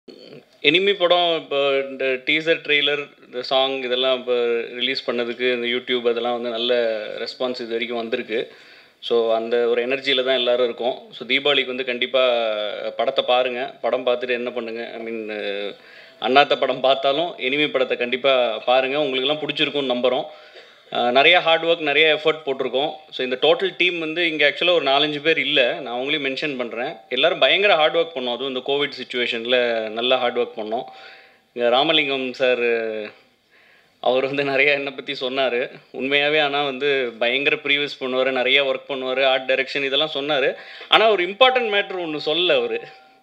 enemy படம் இப்போ இந்த டீசர் ட்ரெய்லர் இந்த சாங் இதெல்லாம் இப்போ ரிலீஸ் பண்ணதுக்கு இந்த யூடியூப் அதெல்லாம் வந்து நல்ல ரெஸ்பான்ஸ் இது வரைக்கும் வந்திருக்கு ஸோ அந்த ஒரு எனர்ஜியில் தான் எல்லாரும் இருக்கோம் ஸோ தீபாவளிக்கு வந்து கண்டிப்பாக படத்தை பாருங்கள் படம் பார்த்துட்டு என்ன பண்ணுங்கள் ஐ மீன் அண்ணாத்த படம் பார்த்தாலும் எனிமி படத்தை கண்டிப்பாக பாருங்கள் உங்களுக்கெல்லாம் பிடிச்சிருக்கும்னு நம்புகிறோம் அஹ் நிறைய ஹார்ட் ஒர்க் நிறைய எஃபர்ட் போட்டிருக்கோம் ஸோ இந்த டோட்டல் டீம் வந்து இங்கே ஆக்சுவலாக ஒரு நாலஞ்சு பேர் இல்லை நான் அவங்களையும் மென்ஷன் பண்ணுறேன் எல்லாரும் பயங்கர ஹார்ட் ஒர்க் பண்ணோம் அதுவும் இந்த கோவிட் சுச்சுவேஷனில் நல்லா ஹார்ட் ஒர்க் பண்ணோம் இங்கே ராமலிங்கம் சார் அவர் வந்து நிறைய என்னை பற்றி சொன்னார் உண்மையாகவே ஆனால் வந்து பயங்கர ப்ரீவியஸ் பண்ணுவார் நிறைய ஒர்க் பண்ணுவார் ஆர்ட் டைரக்ஷன் இதெல்லாம் சொன்னார் ஆனால் ஒரு இம்பார்ட்டன்ட் மேட்ரு ஒன்று சொல்ல அவர்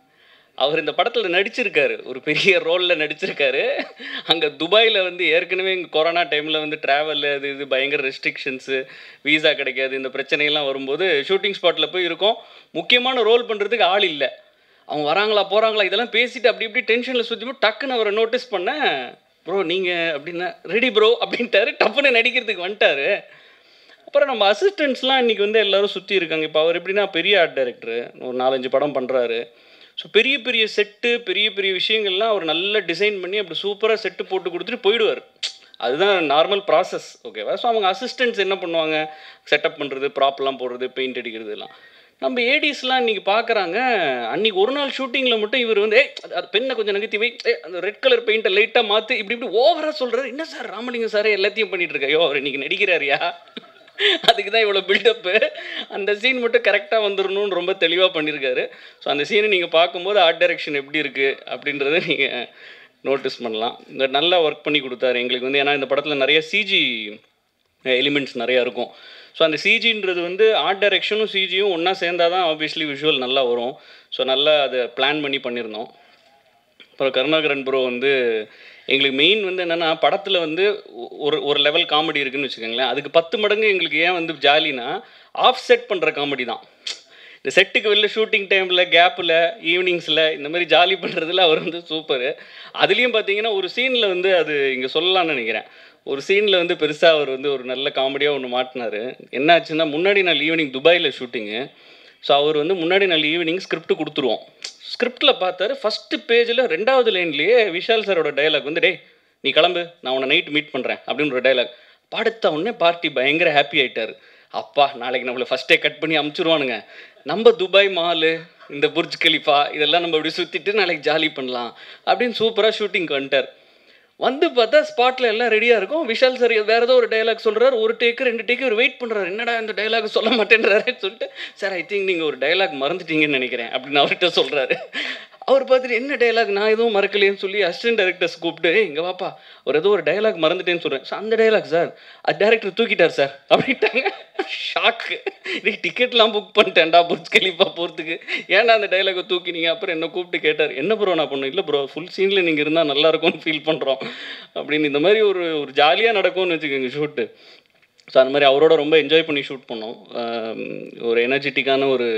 அவர் இந்த படத்தில் நடிச்சிருக்காரு ஒரு பெரிய ரோலில் நடிச்சிருக்காரு அங்கே துபாயில் வந்து ஏற்கனவே இங்கே கொரோனா டைமில் வந்து ட்ராவல் அது இது பயங்கர ரெஸ்ட்ரிக்ஷன்ஸு வீசா கிடைக்காது இந்த பிரச்சனையெல்லாம் வரும்போது ஷூட்டிங் ஸ்பாட்டில் போய் இருக்கோம் முக்கியமான ரோல் பண்ணுறதுக்கு ஆள் இல்லை அவங்க வராங்களா போகிறாங்களா இதெல்லாம் பேசிட்டு அப்படி இப்படி டென்ஷனில் சுற்றி டக்குன்னு அவரை நோட்டீஸ் பண்ணேன் ப்ரோ நீங்கள் அப்படின்னா ரெடி ப்ரோ அப்படின்ட்டாரு டப்புன்னு நடிக்கிறதுக்கு வந்துட்டாரு அப்புறம் நம்ம அசிஸ்டன்ட்ஸ்லாம் இன்றைக்கி வந்து எல்லாரும் சுற்றி இருக்காங்க இப்போ அவர் எப்படின்னா பெரிய ஆர்ட் டைரக்டர் ஒரு நாலஞ்சு படம் பண்ணுறாரு ஸோ பெரிய பெரிய செட்டு பெரிய பெரிய விஷயங்கள்லாம் அவர் நல்லா டிசைன் பண்ணி அப்படி சூப்பராக செட்டு போட்டு கொடுத்துட்டு போயிடுவார் அதுதான் நார்மல் ப்ராசஸ் ஓகேவா ஸோ அவங்க அசிஸ்டன்ட்ஸ் என்ன பண்ணுவாங்க செட்டப் பண்ணுறது ப்ராப்லாம் போடுறது பெயிண்ட் அடிக்கிறது எல்லாம் நம்ம ஏடிஸ்லாம் இன்றைக்கி பார்க்குறாங்க அன்றைக்கி ஒரு நாள் ஷூட்டிங்கில் மட்டும் இவர் வந்து ஏய் அது- அது பெண்ணை கொஞ்சம் நகர்த்தி வை ஏய் அந்த ரெட் கலர் பெயிண்ட்டை லைட்டாக மாற்றி இப்படி இப்படி ஓவராக சொல்கிறாரு என்ன சார் ராமலிங்கம் சார் எல்லாத்தையும் பண்ணிட்டு இருக்காயோ அவர் இன்றைக்கி நடிக்கிறாரியா அதுக்கு தான் இவ்வளோ பில்டப்பு அந்த சீன் மட்டும் கரெக்டாக வந்துடணும்னு ரொம்ப தெளிவாக பண்ணியிருக்காரு ஸோ அந்த சீனை நீங்கள் பார்க்கும்போது ஆர்ட் டைரக்ஷன் எப்படி இருக்குது அப்படின்றத நீங்கள் நோட்டீஸ் பண்ணலாம் இந்த நல்லா ஒர்க் பண்ணி கொடுத்தாரு எங்களுக்கு வந்து ஏன்னா இந்த படத்தில் நிறைய சிஜி எலிமெண்ட்ஸ் நிறையா இருக்கும் ஸோ அந்த சிஜின்றது வந்து ஆர்ட் டைரக்ஷனும் சிஜியும் ஒன்றா சேர்ந்தாதான் தான் ஆப்வியஸ்லி விஷுவல் நல்லா வரும் ஸோ நல்லா அதை பிளான் பண்ணி பண்ணியிருந்தோம் அப்புறம் கருணாகரன் ப்ரோ வந்து எங்களுக்கு மெயின் வந்து என்னென்னா படத்தில் வந்து ஒ- ஒரு ஒரு லெவல் காமெடி இருக்குன்னு வச்சுக்கோங்களேன் அதுக்கு பத்து மடங்கு எங்களுக்கு ஏன் வந்து ஜாலினா ஆஃப் செட் பண்ணுற காமெடி தான் இந்த செட்டுக்கு வெளில ஷூட்டிங் டைமில் கேப்பில் ஈவினிங்ஸில் இந்த மாதிரி ஜாலி பண்ணுறதுல அவர் வந்து சூப்பரு அதுலேயும் பார்த்தீங்கன்னா ஒரு சீனில் வந்து அது இங்கே சொல்லலாம்னு நினைக்கிறேன் ஒரு சீனில் வந்து பெருசாக அவர் வந்து ஒரு நல்ல காமெடியாக ஒன்று மாட்டினார் என்னாச்சுன்னா முன்னாடி நாள் ஈவினிங் துபாயில் ஷூட்டிங்கு ஸோ அவர் வந்து முன்னாடி நாள் ஈவினிங் ஸ்கிரிப்ட் கொடுத்துருவோம் ஸ்கிரிப்டில் பார்த்தாரு ஃபஸ்ட்டு பேஜில் ரெண்டாவது லைன்லேயே விஷால் சாரோட டயலாக் வந்து டேய் நீ கிளம்பு நான் உன்னை நைட் மீட் பண்ணுறேன் அப்படின்னு ஒரு டயலாக் படுத்த உடனே பார்ட்டி பயங்கர ஹாப்பி ஆயிட்டாரு அப்பா நாளைக்கு நம்மளை ஃபஸ்ட்டே கட் பண்ணி அமுச்சிருவானுங்க நம்ம துபாய் மாலு இந்த புர்ஜ் கலிஃபா இதெல்லாம் நம்ம இப்படி சுற்றிட்டு நாளைக்கு ஜாலி பண்ணலாம் அப்படின்னு சூப்பராக ஷூட்டிங்க்கு வந்துட்டார் வந்து பார்த்தா ஸ்பாட்டில் எல்லாம் ரெடியாக இருக்கும் விஷால் சார் வேறு ஏதோ ஒரு டயலாக் சொல்கிறார் ஒரு டேக்கு ரெண்டு டேக்கு ஒரு வெயிட் பண்ணுறாரு என்னடா இந்த டயலாக் சொல்ல மாட்டேன்றாருன்னு சொல்லிட்டு சார் ஐ திங்க் நீங்கள் ஒரு டயலாக் மறந்துட்டீங்கன்னு நினைக்கிறேன் அப்படின்னு அவர்கிட்ட சொல்கிறாரு அவர் பார்த்துட்டு என்ன டயலாக் நான் எதுவும் மறக்கலையேன்னு சொல்லி அசிஸ்டன்ட் டைரக்டர்ஸ் கூப்பிட்டு "ஏய், இங்க வாப்பா ஒரு ஏதோ ஒரு டயலாக் மறந்துட்டேன்னு சொல்கிறேன் சார் அந்த டயலாக் சார் அது டேரக்டர் தூக்கிட்டார் சார் அப்படின்ட்டாங்க ஷாக்கு இது டிக்கெட்லாம் புக் பண்ணிட்டேன்டா புர்ஜ் கலிஃபா போகிறதுக்கு ஏன்டா அந்த டைலாகை தூக்கினீங்க அப்புறம் என்ன கூப்பிட்டு கேட்டார் என்ன ப்ரோ நான் பண்ணேன் இல்லை ப்ரோ ஃபுல் சீனில் நீங்கள் இருந்தால் நல்லா இருக்கும்னு ஃபீல் பண்ணுறோம் அப்படின்னு இந்த மாதிரி ஒரு ஒரு ஜாலியாக நடக்கும்னு வச்சுக்கோங்க ஷூட்டு ஸோ அந்த மாதிரி அவரோட ரொம்ப என்ஜாய் பண்ணி ஷூட் பண்ணோம் ஆம், ஒரு எனர்ஜெட்டிக்கான ஒரு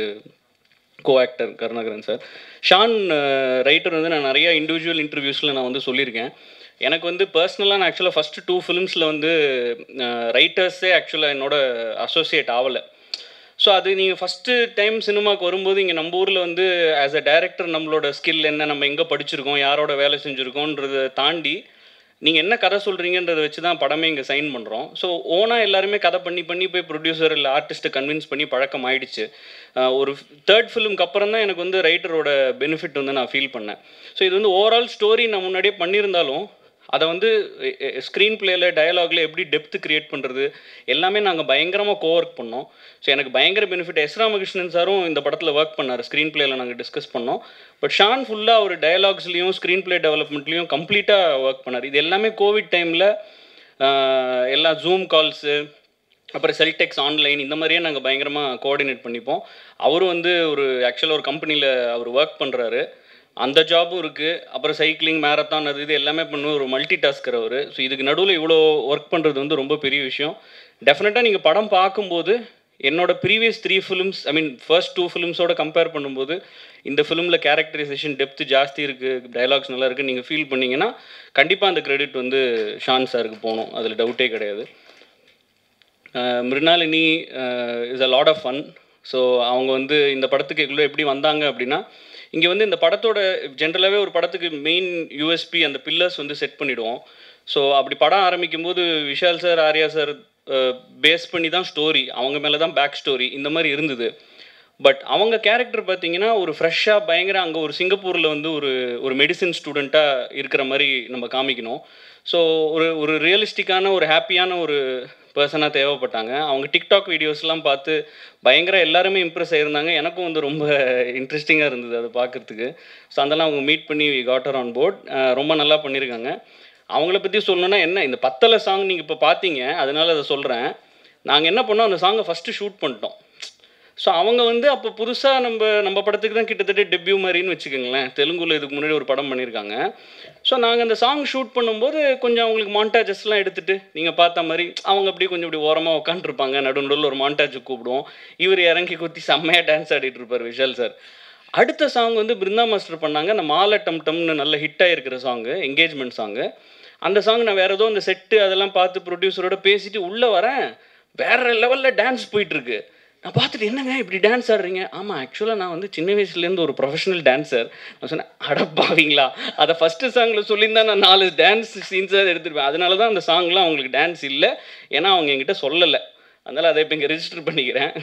co actor Karunakaran sir Shaan writer வந்து நான் நிறைய இண்டிவிஜுவல் இன்டர்வியூஸில் நான் வந்து சொல்லியிருக்கேன் எனக்கு வந்து பர்சனலாக நான் ஆக்சுவலாக ஃபஸ்ட்டு டூ ஃபிலிம்ஸில் வந்து ரைட்டர்ஸே ஆக்சுவலாக என்னோட அசோசியேட் ஆகலை ஸோ அது நீங்கள் ஃபஸ்ட்டு டைம் சினிமாவுக்கு வரும்போது இங்கே நம்ம ஊரில் வந்து ஆஸ் அ டைரக்டர் நம்மளோட ஸ்கில் என்ன நம்ம எங்கே படிச்சிருக்கோம் யாரோட வேலை செஞ்சுருக்கோன்றதை தாண்டி நீங்கள் என்ன கதை சொல்கிறீங்கன்றதை வச்சு தான் படமே இங்கே சைன் பண்ணுறோம் ஸோ ஓனாக எல்லாருமே கதை பண்ணி பண்ணி போய் ப்ரொடியூசர் இல்லை ஆர்டிஸ்ட்டை கன்வின்ஸ் பண்ணி பழக்கம் ஆயிடுச்சு ஆஹ் ஒரு தேர்ட் ஃபிலிம்க்கு அப்புறம் தான் எனக்கு வந்து ரைட்டரோட பெனிஃபிட் வந்து நான் ஃபீல் பண்ணேன் ஸோ இது வந்து ஓவரால் ஸ்டோரி நான் முன்னாடியே பண்ணியிருந்தாலும் அதை வந்து ஸ்க்ரீன் பிளேயில் டயலாகில் எப்படி டெப்த் கிரியேட் பண்ணுறது எல்லாமே நாங்கள் பயங்கரமாக கோ ஒர்க் பண்ணோம் ஸோ எனக்கு பயங்கர பெனிஃபிட் எஸ் ராமகிருஷ்ணன் சாரும் இந்த படத்தில் ஒர்க் பண்ணார் ஸ்க்ரீன் பிளேயில் நாங்கள் டிஸ்கஸ் பண்ணோம் பட் ஷான் ஃபுல்லாக அவர் டயலாக்ஸ்லேயும் ஸ்க்ரீன் பிளே டெவலப்மெண்ட்லேயும் கம்ப்ளீட்டாக ஒர்க் பண்ணார் இது எல்லாமே கோவிட் டைமில் எல்லா ஜூம் கால்ஸு அப்புறம் செல்டெக்ஸ் ஆன்லைன் இந்த மாதிரியே நாங்கள் பயங்கரமாக கோஆர்டினேட் பண்ணிப்போம் அவரும் வந்து ஒரு ஆக்சுவலாக ஒரு கம்பெனியில் அவர் ஒர்க் பண்ணுறாரு அந்த ஜாபும் இருக்குது அப்புறம் சைக்கிளிங் மேரத்தான் அது இது எல்லாமே பண்ண ஒரு மல்டி டாஸ்கர் அவர் ஸோ இதுக்கு நடுவில் இவ்வளோ ஒர்க் பண்ணுறது வந்து ரொம்ப பெரிய விஷயம் டெஃபினட்டாக நீங்கள் படம் பார்க்கும்போது என்னோட previous three films I mean first two ஃபிலிம்ஸோட கம்பேர் பண்ணும்போது இந்த ஃபிலிமில் கேரக்டரைசேஷன் டெப்த் ஜாஸ்தி இருக்குது டயலாக்ஸ் நல்லா இருக்குது நீங்கள் ஃபீல் பண்ணீங்கன்னா கண்டிப்பாக அந்த கிரெடிட் வந்து ஷான் சாருக்கு போகணும் அதில் டவுட்டே கிடையாது Mirunalini is a lot of fun so அவங்க வந்து இந்த படத்துக்கு எவ்வளோ எப்படி வந்தாங்க அப்படின்னா இங்கே வந்து இந்த படத்தோட ஜென்ரலாகவே ஒரு படத்துக்கு மெயின் யூஎஸ்பி அந்த பில்லர்ஸ் வந்து செட் பண்ணிவிடுவோம் ஸோ அப்படி படம் ஆரம்பிக்கும் போது Vishal sir Arya sir base பண்ணி தான் ஸ்டோரி அவங்க மேலே தான் பேக் ஸ்டோரி இந்த மாதிரி இருந்தது பட் அவங்க கேரக்டர் பார்த்தீங்கன்னா ஒரு ஃப்ரெஷ்ஷாக பயங்கர அங்கே ஒரு சிங்கப்பூரில் வந்து ஒரு ஒரு மெடிசின் ஸ்டூடெண்ட்டாக இருக்கிற மாதிரி நம்ம காமிக்கணும் ஸோ ஒரு ஒரு ரியலிஸ்டிக்கான ஒரு ஹாப்பியான ஒரு பர்சனாக தேவைப்பட்டாங்க அவங்க டிக்டாக் வீடியோஸ்லாம் பார்த்து பயங்கர எல்லாருமே இம்ப்ரெஸ் ஆகியிருந்தாங்க எனக்கும் வந்து ரொம்ப இன்ட்ரெஸ்டிங்காக இருந்தது அதை பார்க்குறதுக்கு ஸோ அதெல்லாம் அவங்க மீட் பண்ணி காட்டர் ஆன் போர்ட் ரொம்ப நல்லா பண்ணியிருக்காங்க அவங்கள பற்றி சொல்லணுன்னா என்ன இந்த பத்தலை சாங் நீங்கள் இப்போ பார்த்தீங்க அதனால அதை சொல்கிறேன் நாங்கள் என்ன பண்ணோம் அந்த சாங்கை ஃபஸ்ட்டு ஷூட் பண்ணிட்டோம் ஸோ அவங்க வந்து அப்போ புதுசாக நம்ம நம்ம படத்துக்கு தான் கிட்டத்தட்ட டெபியூ மாதிரின்னு வச்சுக்கோங்களேன் தெலுங்குல இதுக்கு முன்னாடி ஒரு படம் பண்ணியிருக்காங்க ஸோ நாங்கள் அந்த சாங் ஷூட் பண்ணும்போது கொஞ்சம் அவங்களுக்கு மாண்டாஜஸ்லாம் எடுத்துகிட்டு நீங்கள் பார்த்த மாதிரி அவங்க அப்படியே கொஞ்சம் இப்படி ஓரமாக உட்காந்துருப்பாங்க நடு நடுவில் ஒரு மாண்டாஜுக்கு கூப்பிடுவோம் இவர் இறங்கி குத்தி செம்மையாக டான்ஸ் ஆடிட்டு இருப்பார் விஷால் சார் அடுத்த சாங் வந்து பிருந்தா மாஸ்டர் பண்ணாங்க அந்த மாலை டம் டம்னு நல்ல ஹிட் ஆகிருக்கிற சாங்கு என்கேஜ்மெண்ட் சாங்கு அந்த சாங் நான் வேறு ஏதோ அந்த செட்டு அதெல்லாம் பார்த்து ப்ரொடியூசரோட பேசிட்டு உள்ளே வரேன் வேறு லெவலில் டான்ஸ் போயிட்டுருக்கு நான் பார்த்துட்டு என்னங்க இப்படி டான்ஸ் ஆடுறீங்க ஆமாம் ஆக்சுவலாக நான் வந்து சின்ன வயசுலேருந்து ஒரு ப்ரொஃபஷனல் டான்ஸர் நான் சொன்னேன் அடப்பாவீங்களா அதை ஃபஸ்ட்டு சாங்கில் சொல்லியிருந்தா நான் நாலு டான்ஸ் சீன்ஸாக எடுத்துருப்பேன் அதனால தான் அந்த சாங்லாம் அவங்களுக்கு டான்ஸ் இல்லை ஏன்னா அவங்க என்கிட்ட சொல்லலை அதனால் அதை இப்போ இங்கே ரெஜிஸ்டர் பண்ணிக்கிறேன்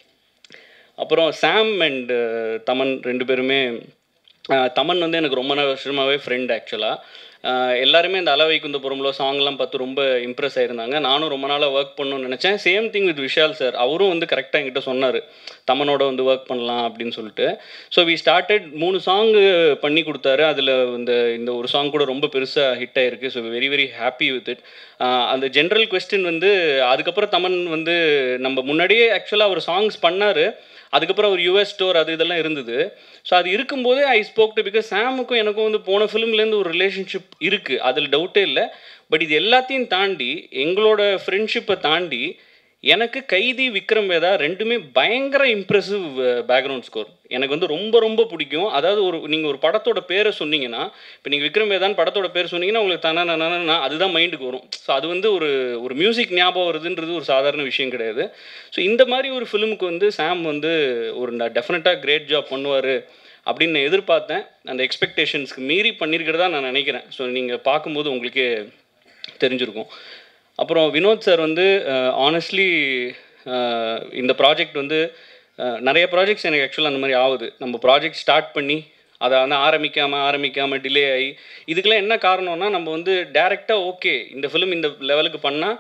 அப்புறம் சாம் அண்ட் தமன் ரெண்டு பேருமே அஹ், தமன் வந்து எனக்கு ரொம்ப நாள் வருஷமாகவே ஃப்ரெண்ட் ஆக்சுவலாக எல்லாருமே இந்த அளவை குந்தபுரம்ல சாங்லாம் பார்த்து ரொம்ப இம்ப்ரெஸ் ஆயிருந்தாங்க நானும் ரொம்ப நாளாக ஒர்க் பண்ணணும்னு நினச்சேன் same thing with Vishal sir அவரும் வந்து கரெக்டாக என்கிட்ட சொன்னார் தமனோட வந்து ஒர்க் பண்ணலாம் அப்படின்னு சொல்லிட்டு ஸோ வி ஸ்டார்டட் மூணு சாங்கு பண்ணி கொடுத்தாரு அதில் இந்த இந்த ஒரு சாங் கூட ரொம்ப பெருசாக ஹிட் ஆயிருக்கு so very very happy with it அந்த ஜென்ரல் கொஸ்டின் வந்து அதுக்கப்புறம் தமன் வந்து நம்ம முன்னாடியே ஆக்சுவலாக அவர் சாங்ஸ் பண்ணார் அதுக்கப்புறம் ஒரு யூஎஸ் ஸ்டோர் அது இதெல்லாம் இருந்தது ஸோ அது இருக்கும்போது ஐ ஸ்போக் டு பிகாஸ் சாமுக்கும் எனக்கும் வந்து போன ஃபிலிம்லேருந்து ஒரு ரிலேஷன்ஷிப் இருக்குது அதில் டவுட்டே இல்லை பட் இது எல்லாத்தையும் தாண்டி எங்களோட ஃப்ரெண்ட்ஷிப்பை தாண்டி எனக்கு கைதி விக்ரம் வேதா ரெண்டுமே பயங்கர இம்ப்ரெசிவ் பேக்ரவுண்ட் ஸ்கோர் எனக்கு வந்து ரொம்ப ரொம்ப பிடிக்கும் அதாவது ஒரு நீங்கள் ஒரு படத்தோட பேரை சொன்னீங்கன்னா இப்போ நீங்கள் விக்ரம் வேதான் படத்தோட பேர் சொன்னீங்கன்னா உங்களுக்கு தானே அதுதான் மைண்டுக்கு வரும் ஸோ அது வந்து ஒரு ஒரு மியூசிக் ஞாபகம் வருதுன்றது ஒரு சாதாரண விஷயம் கிடையாது ஸோ இந்த மாதிரி ஒரு ஃபிலிமுக்கு வந்து சாம் வந்து ஒரு டெஃபினட்டாக கிரேட் ஜாப் பண்ணுவார் அப்படின்னு நான் எதிர்பார்த்தேன் அந்த எக்ஸ்பெக்டேஷன்ஸ்க்கு மீறி பண்ணியிருக்கிறதா நான் நினைக்கிறேன் ஸோ நீங்கள் பார்க்கும்போது உங்களுக்கே தெரிஞ்சிருக்கும் அப்புறம் வினோத் சார் வந்து ஆனஸ்ட்லி இந்த ப்ராஜெக்ட் வந்து அஹ், நிறைய ப்ராஜெக்ட்ஸ் எனக்கு ஆக்சுவலாக அந்த மாதிரி ஆகுது நம்ம ப்ராஜெக்ட் ஸ்டார்ட் பண்ணி அதை வந்து ஆரம்பிக்காமல் ஆரம்பிக்காமல் டிலே ஆகி இதுக்கெல்லாம் என்ன காரணம்னா நம்ம வந்து டேரெக்டாக ஓகே இந்த ஃபிலிம் இந்த லெவலுக்கு பண்ணால்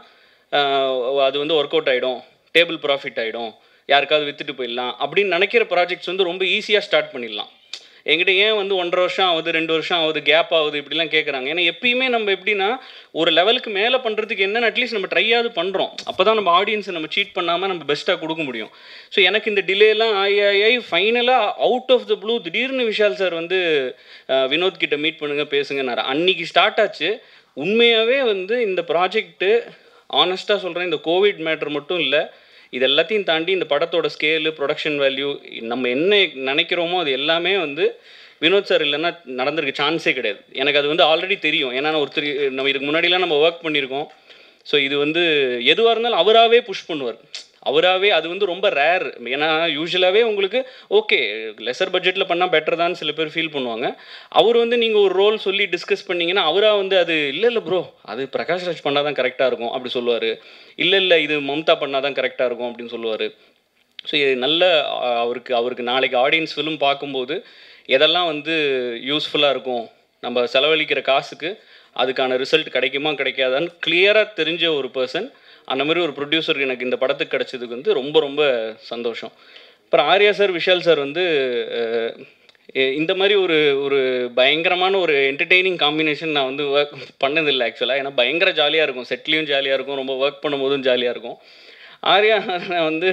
அது வந்து ஒர்க் அவுட் ஆகிடும் டேபிள் ப்ராஃபிட் ஆகிடும் யாருக்காவது விற்றுட்டு போயிடலாம் அப்படின்னு நினைக்கிற ப்ராஜெக்ட்ஸ் வந்து ரொம்ப ஈஸியாக ஸ்டார்ட் பண்ணிடலாம் என்கிட்ட ஏன் வந்து ஒன்றரை வருஷம் ஆகுது ரெண்டு வருஷம் ஆகுது கேப் ஆகுது இப்படிலாம் கேட்குறாங்க ஏன்னா எப்பயுமே நம்ம எப்படின்னா ஒரு லெவலுக்கு மேலே பண்ணுறதுக்கு என்னென்ன அட்லீஸ்ட் நம்ம ட்ரையாவது பண்ணுறோம் அப்போ தான் நம்ம ஆடியன்ஸை நம்ம சீட் பண்ணாமல் நம்ம பெஸ்ட்டாக கொடுக்க முடியும் ஸோ எனக்கு இந்த டிலேலாம் ஆகி ஆகி ஆகி ஃபைனலாக அவுட் ஆஃப் த ப்ளூ திடீர்னு விஷால் சார் வந்து அஹ், வினோத் கிட்ட மீட் பண்ணுங்க பேசுங்கன்னாரு அன்னைக்கு ஸ்டார்ட் ஆச்சு உண்மையாகவே வந்து இந்த ப்ராஜெக்ட்டு ஆனஸ்ட்டாக சொல்கிறேன் இந்த கோவிட் மேட்ரு மட்டும் இல்லை இது எல்லாத்தையும் தாண்டி இந்த படத்தோட ஸ்கேலு ப்ரொடக்ஷன் வேல்யூ நம்ம என்ன நினைக்கிறோமோ அது எல்லாமே வந்து வினோத் சார் இல்லைன்னா நடந்திருக்க சான்ஸே கிடையாது எனக்கு அது வந்து ஆல்ரெடி தெரியும் ஏன்னா நான் ஒருத்தர் நம்ம இதுக்கு முன்னாடிலாம் நம்ம ஒர்க் பண்ணியிருக்கோம் ஸோ இது வந்து எதுவாக இருந்தாலும் அவராகவே புஷ் பண்ணுவார் அவராகவே அது வந்து ரொம்ப ரேர் ஏன்னா யூஸ்வலாகவே உங்களுக்கு ஓகே லெசர் பட்ஜெட்டில் பண்ணால் பெட்டர் தான் சில பேர் ஃபீல் பண்ணுவாங்க அவர் வந்து நீங்கள் ஒரு ரோல் சொல்லி டிஸ்கஸ் பண்ணீங்கன்னா அவராக வந்து அது இல்லை இல்லை ப்ரோ அது பிரகாஷ் ராஜ் பண்ணால் தான் கரெக்டாக இருக்கும் அப்படி சொல்லுவார் இல்லை இல்லை இது மம்தா பண்ணால் தான் கரெக்டாக இருக்கும் அப்படின்னு சொல்லுவார் ஸோ இது நல்ல அஹ், அவருக்கு அவருக்கு நாளைக்கு ஆடியன்ஸ் ஃபிலிம் பார்க்கும்போது எதெல்லாம் வந்து யூஸ்ஃபுல்லாக இருக்கும் நம்ம செலவழிக்கிற காசுக்கு அதுக்கான ரிசல்ட் கிடைக்குமா கிடைக்காதான்னு கிளியராக தெரிஞ்ச ஒரு பர்சன் அந்த மாதிரி ஒரு ப்ரொடியூசர் எனக்கு இந்த படத்துக்கு கிடைச்சதுக்கு வந்து ரொம்ப ரொம்ப சந்தோஷம் அப்புறம் ஆர்யா சார் விஷால் சார் வந்து அஹ், எ- இந்த மாதிரி ஒரு ஒரு பயங்கரமான ஒரு என்டர்டெய்னிங் காம்பினேஷன் நான் வந்து ஒர்க் பண்ணதில்லை ஆக்சுவலாக ஏன்னா பயங்கர ஜாலியாக இருக்கும் செட்லேயும் ஜாலியாக இருக்கும் ரொம்ப ஒர்க் பண்ணும்போதும் ஜாலியாக இருக்கும் ஆர்யா வந்து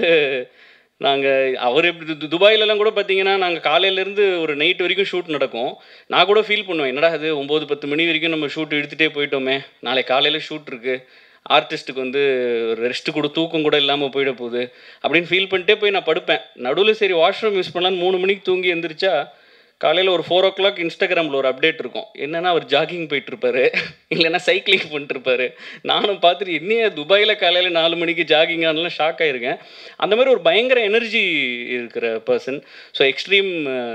நாங்கள் அவர் எப்படி து- துபாயிலலாம் கூட பார்த்தீங்கன்னா நாங்கள் காலையிலேருந்து ஒரு நைட் வரைக்கும் ஷூட் நடக்கும் நான் கூட ஃபீல் பண்ணுவேன் என்னடா அது ஒம்பது பத்து மணி வரைக்கும் நம்ம ஷூட் எடுத்துகிட்டே போயிட்டோமே நாளை காலையில் ஷூட் இருக்குது ஆர்டிஸ்ட்டுக்கு வந்து ரெஸ்ட் கூட தூக்கம் கூட இல்லாமல் போயிட போகுது அப்படின்னு ஃபீல் பண்ணிட்டே போய் நான் படுப்பேன் நடுவில் சரி வாஷ்ரூம் யூஸ் பண்ணலான்னு மூணு மணிக்கு தூங்கி எந்திரிச்சா காலையில் ஒரு ஃபோர் ஓ கிளாக் இன்ஸ்டாகிராமில் ஒரு அப்டேட் இருக்கும் என்னென்னா அவர் ஜாகிங் போயிட்டுருப்பாரு இல்லைன்னா சைக்கிளிங் பண்ணிட்டுருப்பாரு நானும் பார்த்துட்டு என்னைய துபாயில் காலையில் நாலு மணிக்கு ஜாகிங் ஆனாலும் ஷாக் ஆயிருக்கேன் அந்த மாதிரி ஒரு பயங்கர எனர்ஜி இருக்கிற பர்சன் ஸோ எக்ஸ்ட்ரீம்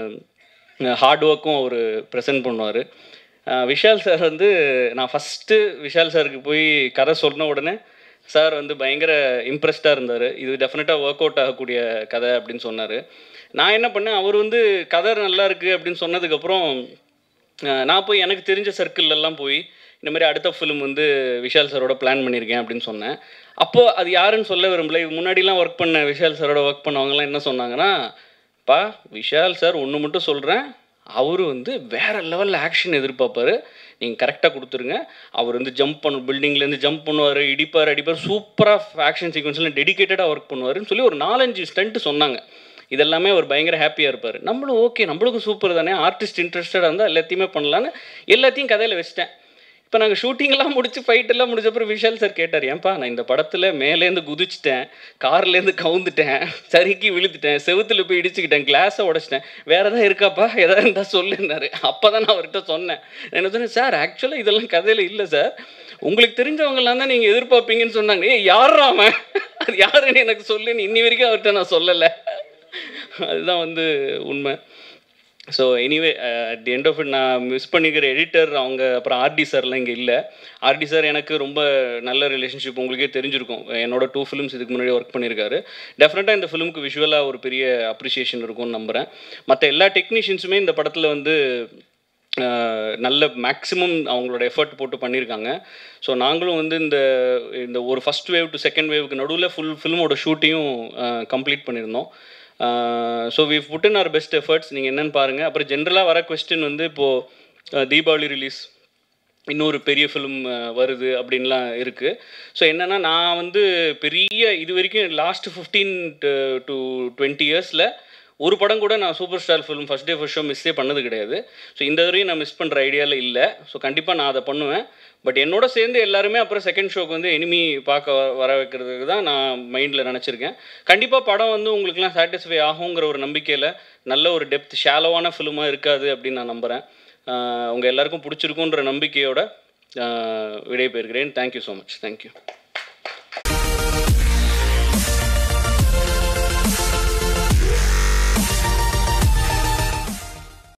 ஹார்ட் ஒர்க்கும் அவர் ப்ரெசென்ட் பண்ணுவார் விஷால் சார் வந்து நான் ஃபஸ்ட்டு விஷால் சாருக்கு போய் கதை சொன்ன உடனே சார் வந்து பயங்கர இம்ப்ரெஸ்டாக இருந்தார் இது டெஃபினட்டாக ஒர்க் அவுட் ஆகக்கூடிய கதை அப்படின்னு சொன்னார் நான் என்ன பண்ணேன் அவர் வந்து கதை நல்லா இருக்குது அப்படின்னு சொன்னதுக்கப்புறம் அஹ், நான் போய் எனக்கு தெரிஞ்ச circle எல்லாம் போய் இந்த மாதிரி அடுத்த ஃபிலிம் வந்து விஷால் சாரோட பிளான் பண்ணியிருக்கேன் அப்படின்னு சொன்னேன் அப்போது அது யாருன்னு சொல்ல விரும்பல இது முன்னாடிலாம் ஒர்க் பண்ண விஷால் சாரோட ஒர்க் பண்ணவங்கலாம் என்ன சொன்னாங்கன்னா பா விஷால் சார் ஒன்று மட்டும் சொல்கிறேன் அவர் வந்து வேற லெவலில் ஆக்ஷன் எதிர்பார்ப்பாரு நீங்கள் கரெக்டாக கொடுத்துருங்க அவர் வந்து ஜம்ப் பண்ண பில்டிங்லேருந்து ஜம்ப் பண்ணுவார் இடிப்பார் அடிப்பார் சூப்பராக ஆக்ஷன் சீக்வன்ஸ்லாம் டெடிகேட்டடாக ஒர்க் பண்ணுவாருன்னு சொல்லி ஒரு நாலஞ்சு ஸ்டண்ட்டு சொன்னாங்க இதெல்லாமே அவர் பயங்கர ஹாப்பியாக இருப்பார் நம்மளும் ஓகே நம்மளுக்கும் சூப்பர் தானே ஆர்டிஸ்ட் இன்ட்ரெஸ்டடாக இருந்தால் எல்லாத்தையுமே பண்ணலான்னு எல்லாத்தையும் கதையில் வச்சிட்டேன் இப்போ நாங்கள் ஷூட்டிங்லாம் முடிச்சு ஃபைட் எல்லாம் முடிச்ச அப்புறம் விஷால் சார் கேட்டார் ஏன்பா நான் இந்த படத்தில் மேலேருந்து குதிச்சிட்டேன் கார்லேருந்து கவுந்துட்டேன் சரிக்கி விழுந்துட்டேன் செவுத்துல போய் இடிச்சுக்கிட்டேன் கிளாஸை உடைச்சிட்டேன் வேற ஏதாவது இருக்காப்பா எதாவது இருந்தால் சொல்லுன்னாரு அப்போ தான் நான் அவர்கிட்ட சொன்னேன் நான் என்ன சொன்னேன் சார் ஆக்சுவலாக இதெல்லாம் கதையில் இல்லை சார் உங்களுக்கு தெரிஞ்சவங்கலாம் தான் நீங்கள் எதிர்பார்ப்பீங்கன்னு சொன்னாங்க ஏய் யாரா அவன் அது யாருன்னு எனக்கு சொல்லுன்னு இன்னி வரைக்கும் அவர்கிட்ட நான் சொல்லலை அதுதான் வந்து உண்மை so anyway at the end of it நான் மிஸ் பண்ணிக்கிற எடிட்டர் அவங்க அப்புறம் ஆர்டி சார்லாம் இங்கே இல்லை ஆர்டி சார் எனக்கு ரொம்ப நல்ல ரிலேஷன்ஷிப் உங்களுக்கே தெரிஞ்சிருக்கும் என்னோட டூ ஃபிலிம்ஸ் இதுக்கு முன்னாடி ஒர்க் பண்ணியிருக்காரு டெஃபினட்டாக இந்த ஃபிலிமுக்கு விஷுவலாக ஒரு பெரிய அப்ரிசியேஷன் இருக்கும்னு நம்புகிறேன் மற்ற எல்லா டெக்னீஷியன்ஸுமே இந்த படத்தில் வந்து அஹ், நல்ல மேக்ஸிமம் அவங்களோட எஃபர்ட் போட்டு பண்ணியிருக்காங்க ஸோ நாங்களும் வந்து இந்த இந்த ஒரு ஃபஸ்ட் வேவ் டு செகண்ட் வேவுக்கு நடுவில் ஃபுல் ஃபிலிமோட ஷூட்டையும் கம்ப்ளீட் பண்ணியிருந்தோம் so we put in our best efforts நீங்கள் என்னென்னு பாருங்கள் அப்புறம் ஜென்ரலாக வர கொஸ்டின் வந்து இப்போது தீபாவளி ரிலீஸ் இன்னொரு பெரிய ஃபிலிம் வருது அப்படின்லாம் இருக்குது ஸோ என்னென்னா நான் வந்து பெரிய இது வரைக்கும் லாஸ்ட் ஃபிஃப்டீன் டு டுவெண்ட்டி இயர்ஸில் ஒரு படம் கூட நான் super star film first day first show மிஸ்ஸே பண்ணது கிடையாது ஸோ இந்த வரையும் நான் மிஸ் பண்ணுற ஐடியாவில் இல்லை ஸோ கண்டிப்பாக நான் அதை பண்ணுவேன் பட் என்னோட சேர்ந்து எல்லாருமே அப்புறம் செகண்ட் ஷோக்கு வந்து எனிமி பார்க்க வ- வர வைக்கிறதுக்கு தான் நான் மைண்டில் நினச்சிருக்கேன் கண்டிப்பாக படம் வந்து உங்களுக்குலாம் சாட்டிஸ்ஃபை ஆகுங்கிற ஒரு நம்பிக்கையில் நல்ல ஒரு டெப்த் ஷாலோவான ஃபிலிமாக இருக்காது அப்படின்னு நான் நம்புகிறேன் உங்கள் எல்லாருக்கும் பிடிச்சிருக்குன்ற நம்பிக்கையோட விடை பெறுகிறேன் தேங்க்யூ ஸோ மச் தேங்க்யூ